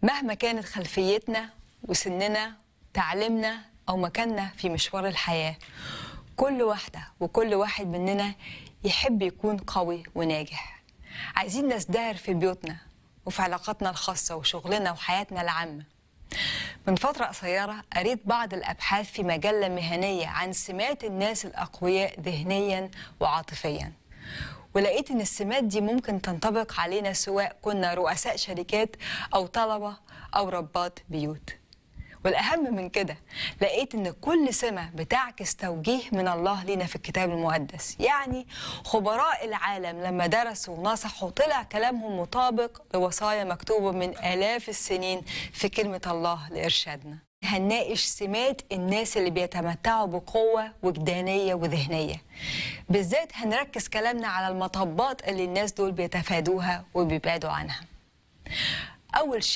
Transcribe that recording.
مهما كانت خلفيتنا وسننا تعليمنا أو مكاننا في مشوار الحياة كل واحدة وكل واحد مننا يحب يكون قوي وناجح عايزين نزدهر في بيوتنا وفي علاقاتنا الخاصة وشغلنا وحياتنا العامة من فترة قصيرة قريت بعض الأبحاث في مجلة مهنية عن سمات الناس الأقوياء ذهنيا وعاطفيا ولقيت إن السمات دي ممكن تنطبق علينا سواء كنا رؤساء شركات أو طلبة أو ربات بيوت والأهم من كده لقيت إن كل سمة بتعكس توجيه من الله لينا في الكتاب المقدس يعني خبراء العالم لما درسوا ونصحوا طلع كلامهم مطابق لوصايا مكتوبة من آلاف السنين في كلمة الله لإرشادنا هنناقش سمات الناس اللي بيتمتعوا بقوة وجدانية وذهنية بالذات هنركز كلامنا على المطبات اللي الناس دول بيتفادوها وبيبعدوا عنها أول شيء